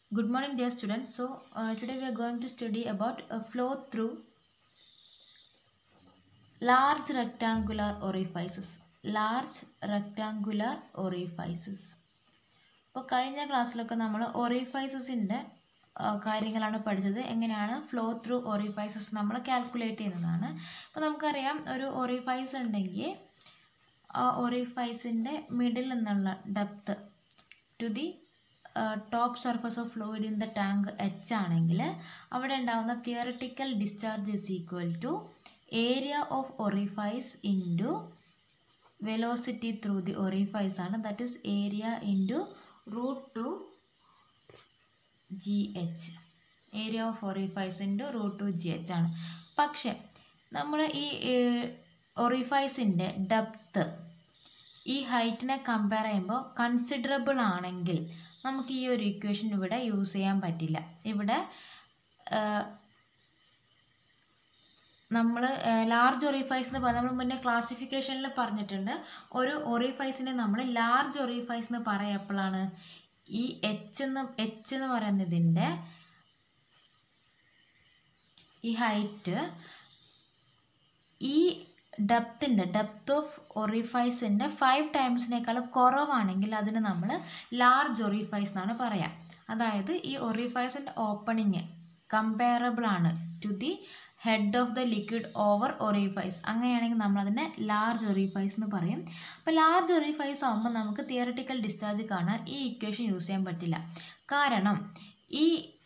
Good morning, dear students. So, uh, today we are going to study about a flow through large rectangular orifices. Large rectangular orifices. അപ്പോൾ കഴിഞ്ഞ ക്ലാസ്സിലൊക്കെ നമ്മൾ ഒറിഫൈസസിൻ്റെ കാര്യങ്ങളാണ് പഠിച്ചത് എങ്ങനെയാണ് flow through ഒറിഫൈസസ് നമ്മൾ കാൽക്കുലേറ്റ് ചെയ്യുന്നതാണ് അപ്പോൾ നമുക്കറിയാം ഒരു ഒറിഫൈസ് ഉണ്ടെങ്കിൽ ആ ഒറിഫൈസിൻ്റെ മിഡിൽ നിന്നുള്ള depth to the top surface of fluid in the tank H ആണെങ്കിൽ അവിടെ ഉണ്ടാകുന്ന theoretical discharge is equal to area of orifice into velocity through the orifice ആണ് that is area into root two G H area of orifice into root two G H ആണ് പക്ഷേ നമ്മൾ ഈ ഒറിഫൈസിൻ്റെ depth ഈ ഹൈറ്റിനെ compare ചെയ്യുമ്പോൾ considerable ആണെങ്കിൽ നമുക്ക് ഈ ഒരു ഇക്വേഷൻ ഇവിടെ യൂസ് ചെയ്യാൻ പറ്റില്ല ഇവിടെ നമ്മൾ ലാർജ് ഒറിഫൈസ് എന്ന് പറഞ്ഞാൽ നമ്മൾ മുന്നേ ക്ലാസിഫിക്കേഷനിൽ പറഞ്ഞിട്ടുണ്ട് ഒരു ഒറിഫൈസിനെ നമ്മൾ ലാർജ് ഒറിഫൈസ് എന്ന് പറയപ്പോഴാണ് ഈ എച്ച് എന്ന് എച്ച് എന്ന് പറയുന്നതിൻ്റെ ഈ ഹൈറ്റ് ഈ ഡെപ്തിൻ്റെ ഡെപ്ത് ഓഫ് ഒറിഫൈസിൻ്റെ ഫൈവ് ടൈംസിനേക്കാൾ കുറവാണെങ്കിൽ അതിന് നമ്മൾ ലാർജ് ഒറിഫൈസ് എന്നാണ് പറയാം അതായത് ഈ ഒറിഫൈസിൻ്റെ ഓപ്പണിങ് കമ്പയറബിൾ ആണ് to the head of the liquid over orifice അങ്ങനെയാണെങ്കിൽ നമ്മൾ അതിനെ ലാർജ് ഒറിഫൈസ് എന്ന് പറയും അപ്പോൾ ലാർജ് ഒറിഫൈസ് ആകുമ്പോൾ നമുക്ക് തിയറട്ടിക്കൽ ഡിസ്ചാർജ് കാണാൻ ഈ ഇക്വേഷൻ യൂസ് ചെയ്യാൻ പറ്റില്ല കാരണം ഈ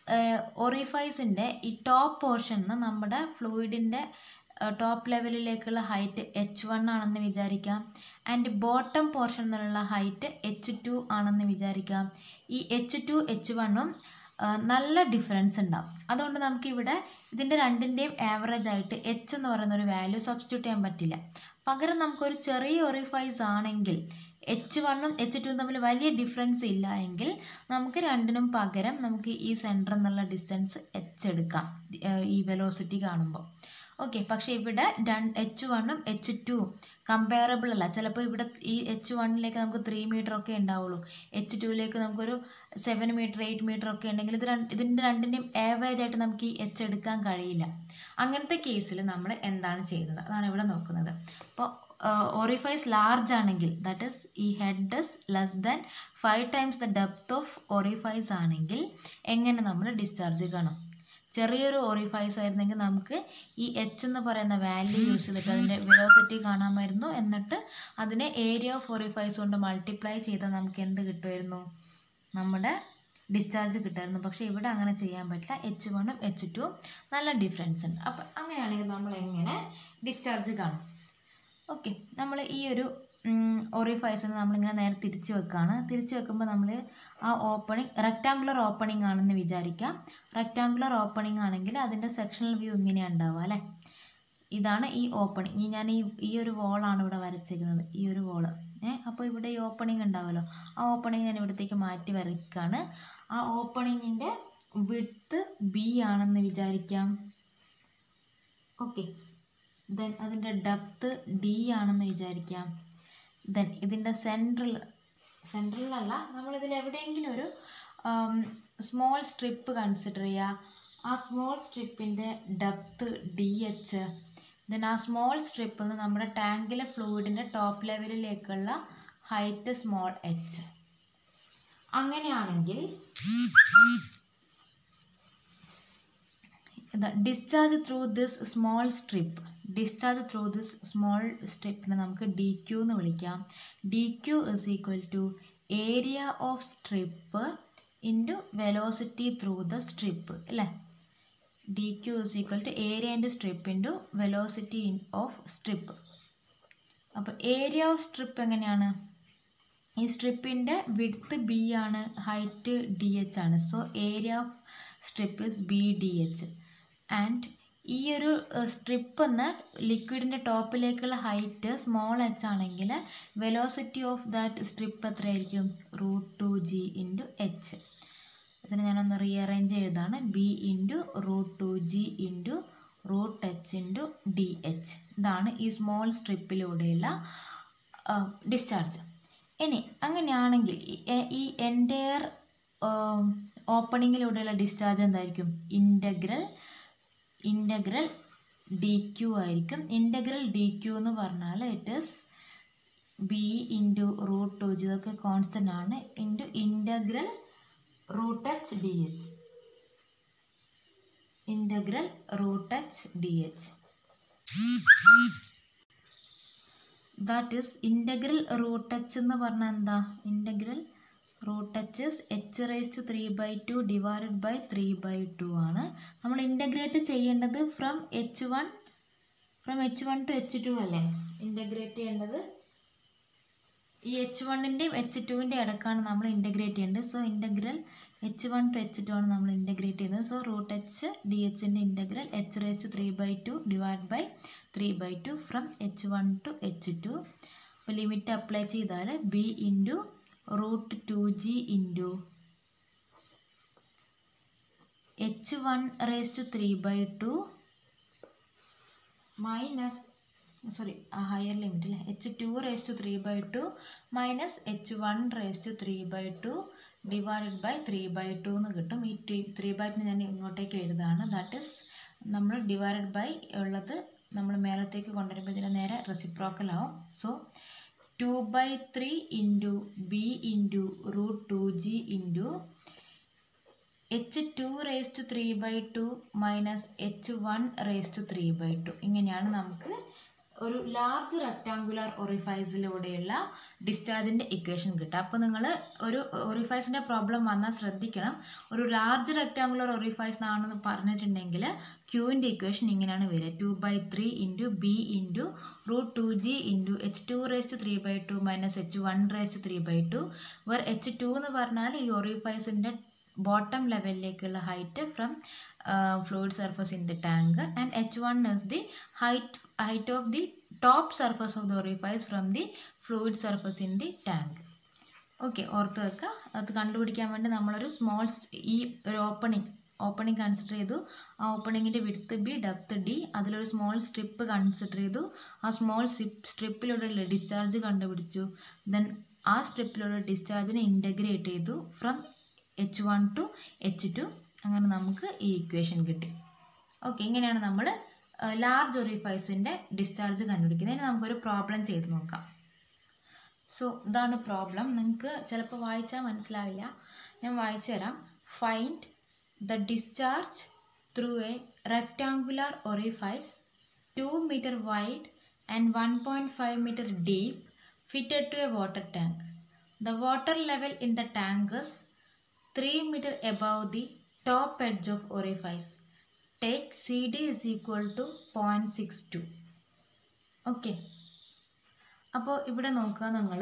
ഒറിഫൈസിൻ്റെ ഈ ടോപ്പ് പോർഷൻ നമ്മുടെ ഫ്ലൂയിഡിൻ്റെ ടോപ്പ് ലെവലിലേക്കുള്ള ഹൈറ്റ് എച്ച് വൺ ആണെന്ന് വിചാരിക്കാം ആൻഡ് ബോട്ടം പോർഷൻ എന്നുള്ള ഹൈറ്റ് എച്ച് ടു ആണെന്ന് വിചാരിക്കാം ഈ എച്ച് ടു എച്ച് വണ്ണും നല്ല ഡിഫറൻസ് ഉണ്ടാവും അതുകൊണ്ട് നമുക്കിവിടെ ഇതിൻ്റെ രണ്ടിൻ്റെയും ആവറേജ് ആയിട്ട് എച്ച് എന്ന് പറയുന്ന ഒരു വാല്യൂ സബ്സ്റ്റിറ്റ്യൂട്ട് ചെയ്യാൻ പറ്റില്ല പകരം നമുക്കൊരു ചെറിയ ഒറിഫൈസ് ആണെങ്കിൽ എച്ച് വണ്ണും എച്ച് ടുവും തമ്മിൽ വലിയ ഡിഫറൻസ് ഇല്ല എങ്കിൽ നമുക്ക് രണ്ടിനും പകരം നമുക്ക് ഈ സെൻറ്റർ എന്നുള്ള ഡിസ്റ്റൻസ് എച്ച് എടുക്കാം ഈ വെലോസിറ്റി കാണുമ്പോൾ ഓക്കെ പക്ഷേ ഇവിടെ രണ്ട് എച്ച് വണ്ണും എച്ച് ടുവും കമ്പയറബിൾ അല്ല ചിലപ്പോൾ ഇവിടെ ഈ എച്ച് വണ്ണിലേക്ക് നമുക്ക് ത്രീ മീറ്റർ ഒക്കെ ഉണ്ടാവുള്ളൂ എച്ച് ടുവിലേക്ക് നമുക്കൊരു സെവൻ മീറ്റർ എയ്റ്റ് മീറ്റർ ഒക്കെ ഉണ്ടെങ്കിൽ ഇത് രണ്ട് ഇതിൻ്റെ രണ്ടിൻ്റെയും ആവറേജ് ആയിട്ട് നമുക്ക് ഈ എച്ച് എടുക്കാൻ കഴിയില്ല അങ്ങനത്തെ കേസിൽ നമ്മൾ എന്താണ് ചെയ്യുന്നത് അതാണ് ഇവിടെ നോക്കുന്നത് അപ്പോൾ ഒറിഫൈസ് ലാർജ് ആണെങ്കിൽ ദാറ്റ് ഇസ് ഈ head is less than five times the depth of orifice ആണെങ്കിൽ എങ്ങനെ നമ്മൾ ഡിസ്ചാർജ് കാണും ചെറിയൊരു ഒറിഫൈസ് ആയിരുന്നെങ്കിൽ നമുക്ക് ഈ എച്ച് എന്ന് പറയുന്ന വാല്യൂ യൂസ് ചെയ്തിട്ട് അതിൻ്റെ വെലോസിറ്റി കാണാമായിരുന്നു എന്നിട്ട് അതിനെ ഏരിയ ഓഫ് ഒറിഫൈസ് കൊണ്ട് മൾട്ടിപ്ലൈ ചെയ്താൽ നമുക്ക് എന്ത് കിട്ടുമായിരുന്നു നമ്മുടെ ഡിസ്ചാർജ് കിട്ടുമായിരുന്നു പക്ഷേ ഇവിടെ അങ്ങനെ ചെയ്യാൻ പറ്റില്ല എച്ച് വണ്ണും എച്ച് ടുവും നല്ല ഡിഫറൻസ് ഉണ്ട് അപ്പം അങ്ങനെയാണെങ്കിൽ നമ്മൾ എങ്ങനെ ഡിസ്ചാർജ് കാണും ഓക്കെ നമ്മൾ ഈ ഒരു ഒറിഫൈസിന് നമ്മളിങ്ങനെ നേരെ തിരിച്ച് വെക്കുകയാണ് തിരിച്ച് വെക്കുമ്പോൾ നമ്മൾ ആ ഓപ്പണിംഗ് റെക്റ്റാങ്കുലർ ഓപ്പണിംഗ് ആണെന്ന് വിചാരിക്കാം റെക്റ്റാങ്കുലർ ഓപ്പണിംഗ് ആണെങ്കിൽ അതിൻ്റെ സെക്ഷണൽ വ്യൂ ഇങ്ങനെയാണ് ഉണ്ടാവുക അല്ലേ ഇതാണ് ഈ ഓപ്പണിംഗ് ഈ ഞാൻ ഈ ഈ ഒരു വോളാണ് ഇവിടെ വരച്ചിരിക്കുന്നത് ഈ ഒരു വോള് ഏഹ് അപ്പോൾ ഇവിടെ ഈ ഓപ്പണിംഗ് ഉണ്ടാവുമല്ലോ ആ ഓപ്പണിംഗ് ഞാൻ ഇവിടത്തേക്ക് മാറ്റി വരയ്ക്കുകയാണ് ആ ഓപ്പണിങ്ങിൻ്റെ വിട്ത്ത് ബി ആണെന്ന് വിചാരിക്കാം ഓക്കെ ദെൻ അതിൻ്റെ ഡെപ്ത്ത് ഡി ആണെന്ന് വിചാരിക്കാം ദെൻ ഇതിൻ്റെ സെൻട്രൽ സെൻട്രലിലല്ല നമ്മളിതിൽ എവിടെയെങ്കിലും ഒരു സ്മോൾ സ്ട്രിപ്പ് കൺസിഡർ ചെയ്യുക ആ സ്മോൾ സ്ട്രിപ്പിൻ്റെ ഡെപ്ത്ത് ഡി എച്ച് ദെൻ ആ സ്മോൾ സ്ട്രിപ്പിൽ നിന്ന് നമ്മുടെ ടാങ്കിലെ ഫ്ലൂയിഡിൻ്റെ ടോപ്പ് ലെവലിലേക്കുള്ള ഹൈറ്റ് സ്മോൾ എച്ച് അങ്ങനെയാണെങ്കിൽ discharge through this small strip discharge through this small സ്ട്രിപ്പിനെ നമുക്ക് ഡി ക്യു എന്ന് വിളിക്കാം D Q is equal to area of strip into velocity through the strip അല്ലേ D Q is equal to area into strip into velocity in of strip അപ്പോൾ area of strip എങ്ങനെയാണ് ഈ സ്ട്രിപ്പിൻ്റെ width B ആണ് height D H ആണ് so area of strip is B D H and ഈ ഒരു strip എന്ന ലിക്വിഡിൻ്റെ ടോപ്പിലേക്കുള്ള ഹൈറ്റ് സ്മോൾ എച്ച് ആണെങ്കിൽ വെലോസിറ്റി ഓഫ് ദാറ്റ് സ്ട്രിപ്പ് എത്രയായിരിക്കും root two G into H ഇതിന് ഞാനൊന്ന് റീഅറേഞ്ച് എഴുതാണ് B into root two G into root H into D H ഇതാണ് ഈ സ്മോൾ സ്ട്രിപ്പിലൂടെയുള്ള ഡിസ്ചാർജ് ഇനി അങ്ങനെയാണെങ്കിൽ ഈ- എ- ഈ എൻറ്റയർ ഓപ്പണിങ്ങിലൂടെയുള്ള ഡിസ്ചാർജ് എന്തായിരിക്കും ഇൻ്റഗ്രൽ ഇൻ്റഗ്രൽ ഡി ക്യു ആയിരിക്കും ഇൻ്റഗ്രൽ ഡി ക്യു എന്ന് പറഞ്ഞാൽ it is B into root two ഇതൊക്കെ കോൺസ്റ്റൻ്റ് ആണ് into integral root H D H integral root H D H that is integral root H എന്ന് പറഞ്ഞാൽ എന്താ integral root H H raise to three by two divided by three by two ആണ് നമ്മൾ integrate ചെയ്യേണ്ടത് from H one from H one to H two അല്ലേ integrate ചെയ്യേണ്ടത് ഈ H വണ്ണിൻ്റെയും H ടുവിൻ്റെ ഇടക്കാണ് നമ്മൾ ഇൻ്റഗ്രേറ്റ് ചെയ്യേണ്ടത് so integral H one to H two ആണ് നമ്മൾ ഇൻ്റഗ്രേറ്റ് ചെയ്യുന്നത് സോ റൂട്ട് എച്ച് ഡി എച്ചിൻ്റെ integral H raise to three by two divide by three by two from H one to H two അപ്പോൾ limit apply ചെയ്താൽ B into root two G into H one raise to three by two minus sorry higher limit അല്ലേ H two raise to three by two minus H one raise to three by two divided by three by two എന്ന് കിട്ടും ഈ three three by ഞാൻ ഇങ്ങോട്ടേക്ക് എഴുതാണ് that is നമ്മൾ divided by ഉള്ളത് നമ്മൾ മേലത്തേക്ക് കൊണ്ടുവരുമ്പോൾ ഇതിന് നേരെ റെസിപ്രോക്കൽ ആവും so two by three into B into root two G into H two raise to three by two minus H one raise to three by two ഇങ്ങനെയാണ് നമുക്ക് ഒരു ലാർജ് റെക്റ്റാങ്കുലർ ഒറിഫൈസിലൂടെയുള്ള ഡിസ്ചാർജിൻ്റെ ഇക്വേഷൻ കിട്ടുക അപ്പോൾ നിങ്ങൾ ഒരു ഒറിഫൈസിൻ്റെ പ്രോബ്ലം വന്നാൽ ശ്രദ്ധിക്കണം ഒരു ലാർജ് റെക്റ്റാങ്കുലർ ഒറിഫൈസ് ആണെന്ന് പറഞ്ഞിട്ടുണ്ടെങ്കിൽ ക്യൂവിൻ്റെ ഇക്വേഷൻ ഇങ്ങനെയാണ് വരിക two by three into B into root two G into H two raise to three by two minus H one raise to three by two where H two എന്ന് പറഞ്ഞാൽ ഈ ഒറിഫൈസിൻ്റെ bottom ലെവലിലേക്കുള്ള height from fluid surface in the tank and H one is the height height of the top surface of the orifice from the fluid surface in the tank okay ഓർത്ത് വെക്കുക അത് കണ്ടുപിടിക്കാൻ വേണ്ടി നമ്മളൊരു സ്മോൾ ഈ ഒരു opening opening consider ചെയ്തു ആ ഓപ്പണിങ്ങിൻ്റെ വിഡ്ത്ത് ബി ഡെപ്ത് ഡി അതിലൊരു സ്മോൾ സ്ട്രിപ്പ് കൺസിഡർ ചെയ്തു ആ സ്മോൾ സ്ട്രിപ്പിലൂടെ ഡിസ്ചാർജ് കണ്ടുപിടിച്ചു ദെൻ ആ സ്ട്രിപ്പിലൂടെ ഡിസ്ചാർജിനെ ഇൻ്റഗ്രേറ്റ് ചെയ്തു from H one to H two അങ്ങനെ നമുക്ക് ഈ ഇക്വേഷൻ കിട്ടി ഓക്കെ ഇങ്ങനെയാണ് നമ്മൾ ലാർജ് ഒറിഫൈസിൻ്റെ ഡിസ്ചാർജ് കണ്ടുപിടിക്കുന്നത് ഇനി നമുക്കൊരു പ്രോബ്ലം ചെയ്ത് നോക്കാം സോ ഇതാണ് പ്രോബ്ലം നിങ്ങൾക്ക് ചിലപ്പോൾ വായിച്ചാൽ മനസ്സിലാവില്ല ഞാൻ വായിച്ചു തരാം find the discharge through a rectangular orifice two metre wide and one point five metre deep fitted to a water tank the water level in the tank is 3 meter above the top edge of orifice. Take CD is equal to 0.62. Okay അപ്പോൾ ഇവിടെ നോക്കുക നിങ്ങൾ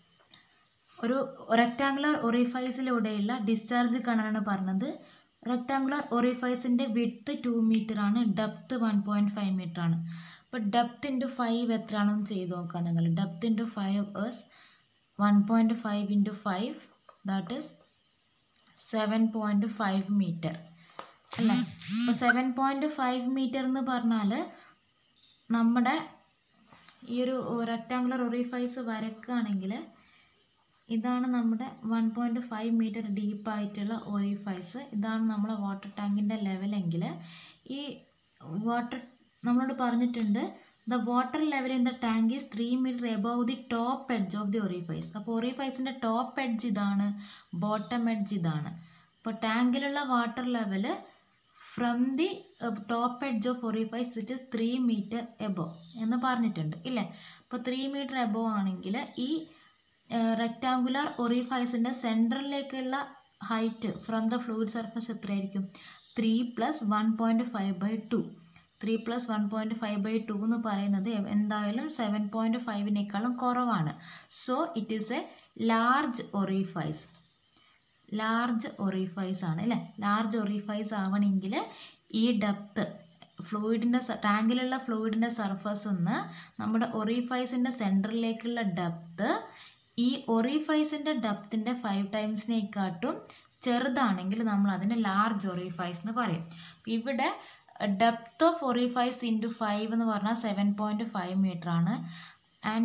ഒരു rectangular ഒറിഫൈസിലൂടെയുള്ള discharge കാണാനാണ് പറഞ്ഞത് rectangular ഒറിഫൈസിൻ്റെ width two metre ആണ് depth one point five metre ആണ് അപ്പോൾ ഡെപ്ത്ത് ഇൻറ്റു ഫൈവ് എത്രയാണെന്ന് ചെയ്ത് നോക്കുക നിങ്ങൾ depth into five is one point five into five that is seven point five metre അല്ലേ അപ്പോൾ സെവൻ പോയിൻറ്റ് ഫൈവ് മീറ്റർ എന്ന് പറഞ്ഞാൽ നമ്മുടെ ഈ ഒരു റെക്റ്റാങ്കുലർ ഒറിഫൈസ് വരക്കുകയാണെങ്കിൽ ഇതാണ് നമ്മുടെ വൺ പോയിൻറ്റ് ഫൈവ് മീറ്റർ ഡീപ്പായിട്ടുള്ള ഒറിഫൈസ് ഇതാണ് നമ്മളെ വാട്ടർ ടാങ്കിൻ്റെ ലെവലെങ്കിൽ ഈ വാട്ടർ നമ്മളോട് പറഞ്ഞിട്ടുണ്ട് the water level in the tank is three metre above the top edge of the orifice അപ്പോൾ ഒറിഫൈസിൻ്റെ ടോപ്പ് എഡ്ജ് ഇതാണ് ബോട്ടം എഡ്ജ് ഇതാണ് അപ്പോൾ ടാങ്കിലുള്ള water level from the top edge of orifice it is three metre above എന്ന് പറഞ്ഞിട്ടുണ്ട് ഇല്ലേ അപ്പോൾ ത്രീ മീറ്റർ എബോ ആണെങ്കിൽ ഈ റെക്റ്റാങ്കുലർ ഒറിഫൈസിൻ്റെ സെൻറ്ററിലേക്കുള്ള height from the fluid surface എത്രയായിരിക്കും three plus one point five by two three plus one point five by two എന്ന് പറയുന്നത് എന്തായാലും സെവൻ പോയിൻറ്റ് ഫൈവിനേക്കാളും കുറവാണ് so it is a large orifice large orifice ആണ് അല്ലേ ലാർജ് ഒറിഫൈസ് ആവണമെങ്കിൽ ഈ ഡെപ്ത്ത് ഫ്ലൂയിഡിൻ്റെ ടാങ്കിലുള്ള ഫ്ലൂയിഡിൻ്റെ സർഫസ് നിന്ന് നമ്മുടെ ഒറിഫൈസിൻ്റെ സെൻറ്ററിലേക്കുള്ള ഡെപ്ത്ത് ഈ ഒറിഫൈസിൻ്റെ ഡെപ്തിൻ്റെ ഫൈവ് ടൈംസിനേക്കാട്ടും ചെറുതാണെങ്കിൽ നമ്മൾ അതിനെ ലാർജ് ഒറിഫൈസ് എന്ന് പറയും ഇവിടെ depth of orifice into five എന്ന് പറഞ്ഞാൽ സെവൻ പോയിൻറ്റ് ഫൈവ് മീറ്റർ ആണ് ആൻഡ്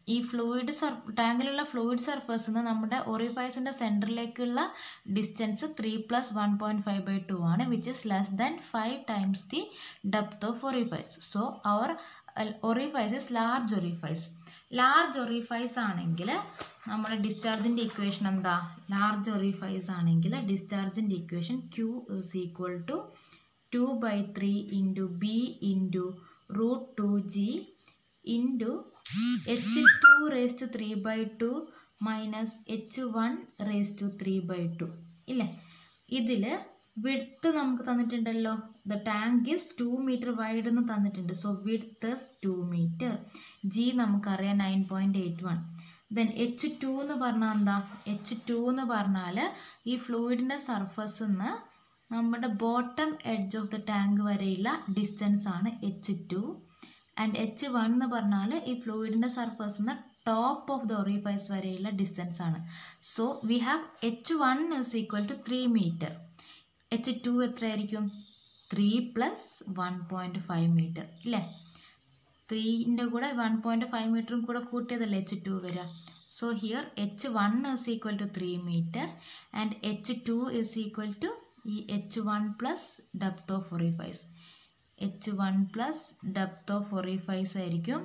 ഈ ഫ്ലൂയിഡ് സർ ടാങ്കിലുള്ള ഫ്ലൂയിഡ് സർഫേസിൽ നിന്ന് നമ്മുടെ ഒറിഫൈസിൻ്റെ സെൻറ്ററിലേക്കുള്ള distance three plus one point five by two ആണ് which is less than five times the depth of orifice so our orifice is large orifice large orifice ആണെങ്കിൽ നമ്മുടെ ഡിസ്ചാർജിൻ്റെ ഇക്വേഷൻ എന്താ ലാർജ് ഒറിഫൈസ് ആണെങ്കിൽ ഡിസ്ചാർജിൻ്റെ equation Q is equal to two by three into B into root two G into H two raise to three by two minus H one raise to three by two ഇല്ലേ ഇതിൽ width നമുക്ക് തന്നിട്ടുണ്ടല്ലോ the tank is two metre wide എന്ന് തന്നിട്ടുണ്ട് so width two metre G നമുക്കറിയാം nine point eight one then H two എന്ന് പറഞ്ഞാൽ എന്താ എച്ച് ടു എന്ന് പറഞ്ഞാൽ ഈ ഫ്ലൂയിഡിൻ്റെ സർഫസിൽ നിന്ന് നമ്മുടെ bottom edge of the tank വരെയുള്ള ഡിസ്റ്റൻസ് ആണ് H two and H one എന്ന് പറഞ്ഞാൽ ഈ ഫ്ലൂയിഡിൻ്റെ സർഫസിൽ നിന്ന് ടോപ്പ് ഓഫ് ദ ഒറിഫൈസ് വരെയുള്ള ഡിസ്റ്റൻസ് ആണ് so we have H one is equal to three metre H two എത്രയായിരിക്കും three plus one point five metre ഇല്ലേ ത്രീൻ്റെ കൂടെ വൺ പോയിൻറ്റ് ഫൈവ് മീറ്ററും കൂടെ കൂട്ടിയതല്ലേ എച്ച് ടു വരിക so here H one is equal to three metre and H two is equal to ഈ H one plus depth of orifice H one plus depth of orifice ആയിരിക്കും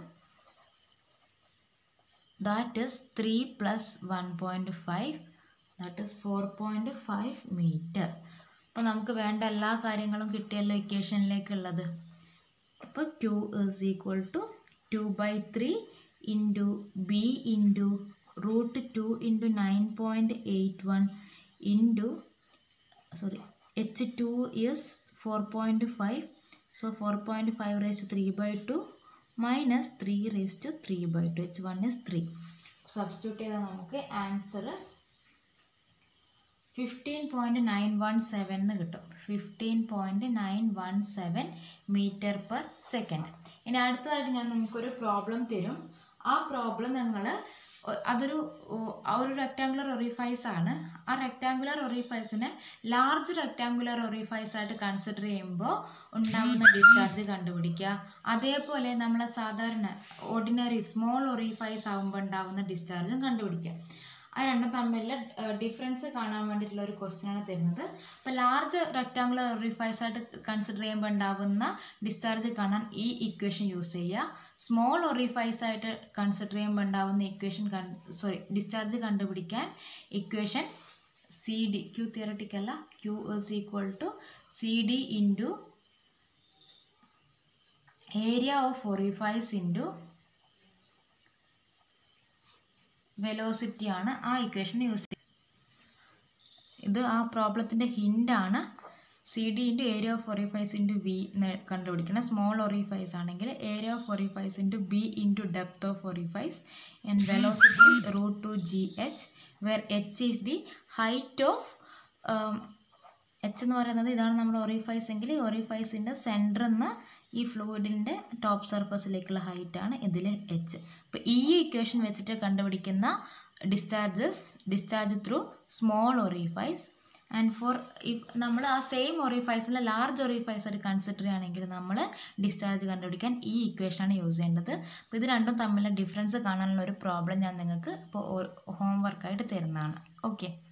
that is three plus one point five that is four point five metre അപ്പോൾ നമുക്ക് വേണ്ട എല്ലാ കാര്യങ്ങളും കിട്ടിയല്ലോ ഇക്വേഷനിലേക്കുള്ളത് അപ്പോൾ Q is equal to two by three into B into root two into nine point eight one into sorry H two is four point five so four point five raise to three by two minus three raise to three by two H one is three substitute ചെയ്താൽ നമുക്ക് answer fifteen point nine one seven എന്ന് കിട്ടും fifteen point nine one seven metre per second ഇനി അടുത്തതായിട്ട് ഞാൻ നമുക്കൊരു problem തരും ആ പ്രോബ്ലം നിങ്ങൾ അതൊരു ഓ, ആ ഒരു റെക്റ്റാങ്കുലർ ഒറിഫൈസ് ആണ് ആ റെക്റ്റാങ്കുലർ ഒറിഫൈസിനെ ലാർജ് റെക്റ്റാങ്കുലർ ഒറിഫൈസ് ആയിട്ട് കൺസിഡർ ചെയ്യുമ്പോൾ ഉണ്ടാകുന്ന ഡിസ്ചാർജ് കണ്ടുപിടിക്കുക അതേപോലെ നമ്മൾ സാധാരണ ഓർഡിനറി സ്മോൾ ഒറിഫൈസ് ആകുമ്പോൾ ഉണ്ടാകുന്ന ഡിസ്ചാർജും കണ്ടുപിടിക്കുക ആ രണ്ടും തമ്മിലുള്ള ഡിഫറൻസ് കാണാൻ വേണ്ടിയിട്ടുള്ള ഒരു ക്വസ്റ്റ്യൻ ആണ് തരുന്നത് അപ്പോൾ ലാർജ് റെക്റ്റാങ്കുലർ ഒറിഫൈസ് ആയിട്ട് കൺസിഡർ ചെയ്യുമ്പോൾ ഉണ്ടാകുന്ന ഡിസ്ചാർജ് കാണാൻ ഈ ഇക്വേഷൻ യൂസ് ചെയ്യുക സ്മോൾ ഒറിഫൈസ് ആയിട്ട് കൺസിഡർ ചെയ്യുമ്പോൾ ഉണ്ടാകുന്ന ഇക്വേഷൻ കൺ സോറി ഡിസ്ചാർജ് കണ്ടുപിടിക്കാൻ equation C D Q theoretic അല്ല Q is equal to C D into area of orifice into velocity ആണ് ആ ഇക്വേഷൻ യൂസ് ചെയ്യുന്നത് ഇത് ആ പ്രോബ്ലത്തിൻ്റെ ഹിൻ്റാണ് C D into area of orifice into B കണ്ടുപിടിക്കണം സ്മോൾ ഒറിഫൈസ് ആണെങ്കിൽ area of orifice into B into depth of orifice and velocity is root two G H where H is the height of H എന്ന് പറയുന്നത് ഇതാണ് നമ്മുടെ orifice എങ്കിൽ ഈ ഒറിഫൈസിൻ്റെ സെൻറ്ററിൽ നിന്ന് ഈ ഫ്ലൂയിഡിൻ്റെ ടോപ്പ് സർഫസിലേക്കുള്ള ഹൈറ്റ് ആണ് ഇതിൽ എച്ച് അപ്പോൾ ഈ ഇക്വേഷൻ വെച്ചിട്ട് കണ്ടുപിടിക്കുന്ന discharges discharge through small orifice and for if നമ്മൾ ആ സെയിം ഒറിഫൈസിലെ ലാർജ് ഒറിഫൈസ് ആയിട്ട് കൺസിഡർ ചെയ്യുകയാണെങ്കിൽ നമ്മൾ ഡിസ്ചാർജ് കണ്ടുപിടിക്കാൻ ഈ ഇക്വേഷനാണ് യൂസ് ചെയ്യേണ്ടത് അപ്പോൾ ഇത് രണ്ടും തമ്മിലുള്ള ഡിഫറൻസ് കാണാനുള്ള ഒരു പ്രോബ്ലം ഞാൻ നിങ്ങൾക്ക് ഇപ്പോൾ ഹോംവർക്കായിട്ട് തരുന്നതാണ് ഓക്കെ